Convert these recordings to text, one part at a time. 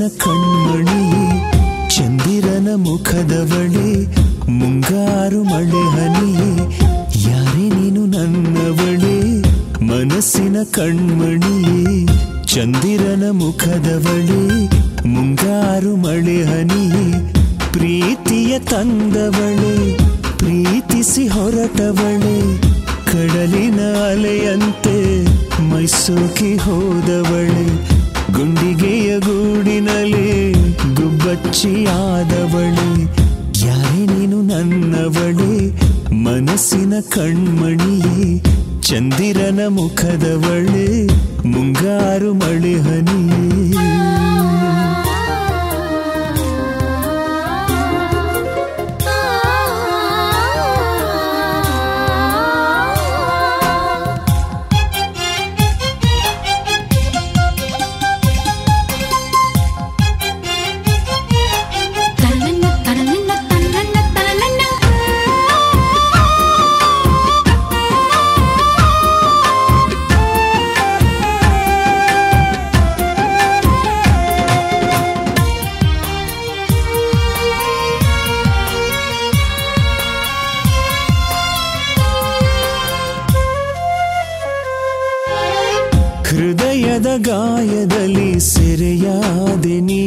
ಕಣ್ಮಣಿ ಚಂದಿರನ ಮುಖದವಳೆ ಮುಂಗಾರು ಮಳೆ ಹನಿ ಯಾರೇ ನೀನು ನನ್ನವಳೆ ಮನಸ್ಸಿನ ಕಣ್ಮಣಿ ಚಂದಿರನ ಮುಖದವಳೆ ಮುಂಗಾರು ಮಳೆ ಹನಿ ಪ್ರೀತಿಯ ತಂದವಳೆ ಪ್ರೀತಿಸಿ ಹೊರಟವಳೆ ಕಡಲಿನ ಅಲೆಯಂತೆ ಮೈಸೂಕಿ ಹೋದವಳೆ ಗುಂಡಿಗೆಯ ಗೂಡಿನಲ್ಲಿ ಗುಬ್ಬಚ್ಚಿಯಾದವಳೆ ಯಾರೇ ನೀನು ನನ್ನವಳೆ ಮನಸ್ಸಿನ ಕಣ್ಮಣಿಯೇ ಚಂದಿರನ ಮುಖದವಳೆ ಮುಂಗಾರು ಮಳೆ ಹನಿಯೇ ತರನನ್ನ ತರನನ್ನ ತರನನ್ನ ತರನನ್ನ ಹೃದಯದ ಗಾಯದಲ್ಲಿ ಸೆರೆಯಾದೆ ನೀ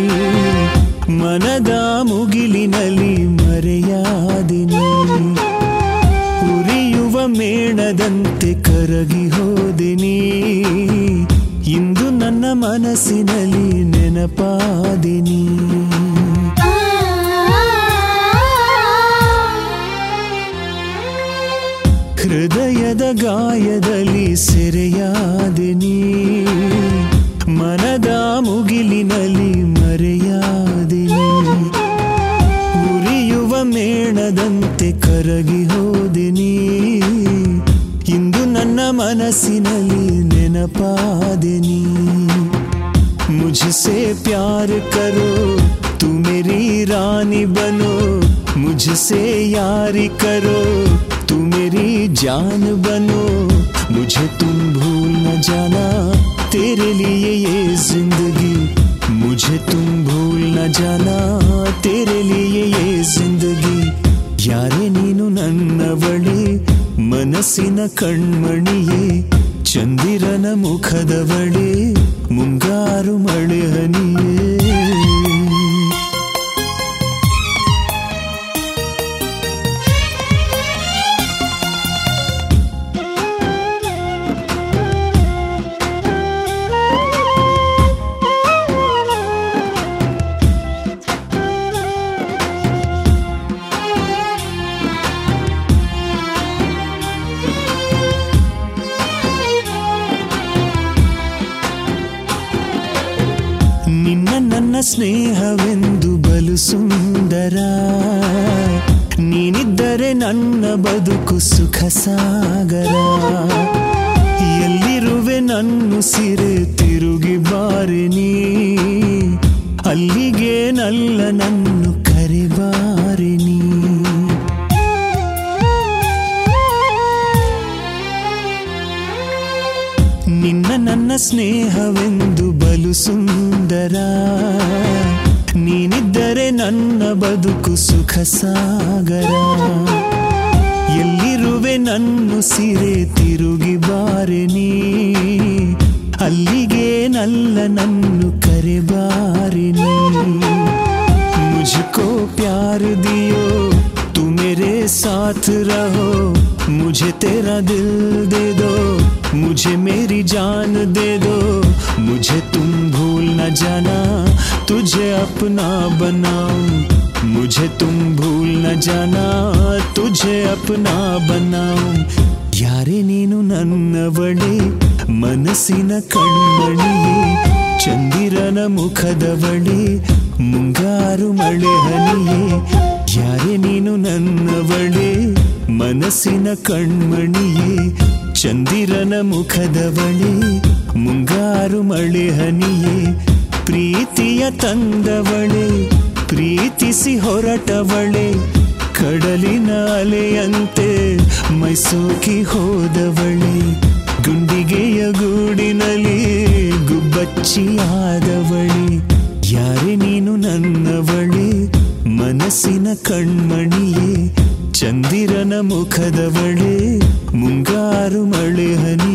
ಮನದ ಮುಗಿಲಿನಲ್ಲಿ ಮರೆಯಾದೆ ನೀ ಉರಿಯುವ ಮೇಣದಂತೆ ಕರಗಿ ಹೋದೆ ನೀ ಇಂದು ನನ್ನ ಮನಸ್ಸಿನಲ್ಲಿ ನೆನಪಾದೆ ನೀ ಹೃದಯದ ಗಾಯದಲ್ಲಿ ಸೆರೆಯಾದೆ ನೀ ಮನದ ಮುಗಿಲಿನಲ್ಲಿ ಮರೆಯಾದೆ ನೀ ಉರಿಯುವ ಮೇಣದಂತೆ ಕರಗಿ ಹೋದೆ ನೀ ಇಂದು ನನ್ನ ಮನಸ್ಸಿನಲ್ಲಿ ನೆನಪಾದೆ ನೀ मुझसे प्यार करो तू मेरी रानी बनो मुझसे यारी करो तू मेरी जान बनो मुझे तुम भूल न जाना तेरे लिए ये जिंदगी मुझे तुम भूल न जाना तेरे लिए ये जिंदगी ಯಾರೇ ನೀನು ನನ್ನವಳೆ ಮನಸ್ಸಿನ ಕಣ್ಮಣಿಯೇ ಚಂದಿರನ ಮುಖದವಳೆ ಮುಂಗಾರು ಮಳೆ ಹನಿಯೇ ನಿನ್ನ ನನ್ನ ಸ್ನೇಹವೆಂದು ಬಲು ಸುಂದರ ನೀನಿದ್ದರೆ ನನ್ನ ಬದುಕು ಸುಖ ಸಾಗರ ಎಲ್ಲಿರುವೆ ನನ್ನ ಸಿರೆ ತಿರುಗಿ ಬಾರೆ ನೀ ಅಲ್ಲಿಗೆ ನಲ್ಲ ನನ್ನು ಕರೆಬಾರೆ ನೀ ನಿನ್ನ ನನ್ನ ಸ್ನೇಹವೆಂದು ಬಲು ಸುಂದರ ನೀನಿದ್ದರೆ ನನ್ನ ಬದುಕು ಸುಖ ಸಾಗರ ಎಲ್ಲಿರುವೆ ನನ್ನ ಸಿರೆ ತಿರುಗಿ ಬಾರೆ ನೀ ಅಲ್ಲಿಗೆ ನಲ್ಲ ನನ್ನು ಕರೆಬಾರೆ ನೀ मुझको प्यार दियो तू मेरे साथ रहो मुझे तेरा दिल दे दो मुझे मेरी जान दे दो मुझे तुम भूल न जाना तुझे अपना बनाऊं मुझे तुम भूल न जाना तुझे अपना बनाऊं ಯಾರೇ ನೀನು ನನ್ನವಳೆ ಮನಸ್ಸಿನ ಕಣ್ಮಣಿಯೇ ಚಂದಿರನ ಮುಖದವಳೆ ಮುಂಗಾರು ಮಳೆ ಹನಿಯೇ ಯಾರೇ ನೀನು ನನ್ನವಳೆ ಮನಸ್ಸಿನ ಕಣ್ಮಣಿಯೇ ಚಂದಿರನ ಮುಖದವಳೆ ಮುಂಗಾರು ಮಳೆ ಹನಿಯೇ ಪ್ರೀತಿಯ ತಂದವಳೆ ಪ್ರೀತಿಸಿ ಹೊರಟವಳೆ ಕಡಲಿನ ಅಲೆಯಂತೆ ಮೈಸೂಕಿ ಹೋದವಳೆ ಗುಂಡಿಗೆಯ ಗೂಡಿನಲ್ಲಿ ಗುಬ್ಬಚ್ಚಿಯಾದವಳೆ ನನ್ನವಳೆ ಮನಸ್ಸಿನ ಕಣ್ಮಣಿಯೇ ಚಂದಿರನ ಮುಖದವಳೆ ಮುಂಗಾರು ಮಳೆ ಹನಿ